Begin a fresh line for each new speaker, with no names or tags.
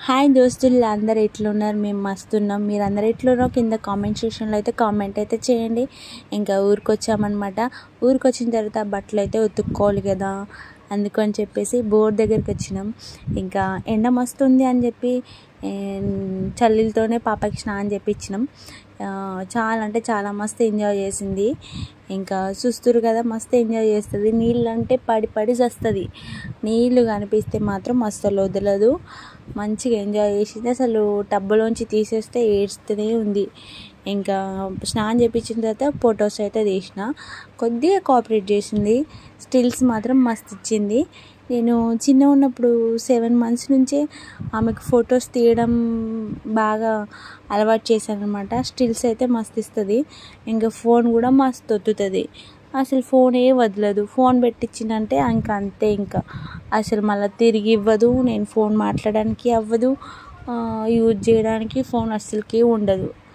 hi దోస్తులు అందరు ఎట్లున్నారు మేము మస్తున్నాం మీరు అందరు ఎట్లున్నారో కింద కామెంట్ సెక్షన్లో అయితే కామెంట్ అయితే చేయండి ఇంకా ఊరికి వచ్చామన్నమాట ఊరికి వచ్చిన తర్వాత బట్టలు అయితే ఉతుక్కోవాలి కదా అందుకని చెప్పేసి బోర్ దగ్గరికి వచ్చినాం ఇంకా ఎండ మస్తుంది అని చెప్పి ఏం, చల్లీలతోనే పాపకి స్నానం చేపించినాం ఆ, చాలా అంటే చాలా మస్తు ఎంజాయ్ చేసింది ఇంకా చూస్తురు కదా మస్తు ఎంజాయ్ చేస్తుంది నీళ్ళు అంటే పడి పడి వస్తుంది నీళ్ళు కనిపిస్తే మాత్రం అస్సలు వదలదు మంచిగా ఎంజాయ్ చేసింది అసలు టబ్బులోంచి తీసేస్తే ఏడుస్తూనే ఉంది ఇంకా స్నానం చేయించిన తర్వాత ఫొటోస్ అయితే తీసిన కొద్దిగా కోఆపరేట్ చేసింది స్టిల్స్ మాత్రం మస్తు ఇచ్చింది నేను చిన్న ఉన్నప్పుడు సెవెన్ మంత్స్ నుంచే ఆమెకు ఫొటోస్ తీయడం బాగా అలవాటు చేశాను అనమాట స్టిల్స్ అయితే మస్తు ఇస్తుంది ఇంకా ఫోన్ కూడా మస్తు ఒత్తుతుంది అసలు ఫోన్ ఏ వదలదు ఫోన్ పెట్టించిందంటే ఇంకా అంతే ఇంకా అసలు మళ్ళీ తిరిగి ఇవ్వదు నేను ఫోన్ మాట్లాడడానికి అవ్వదు ఆ, యూజ్ చేయడానికి ఫోన్ అస్సలకి ఉండదు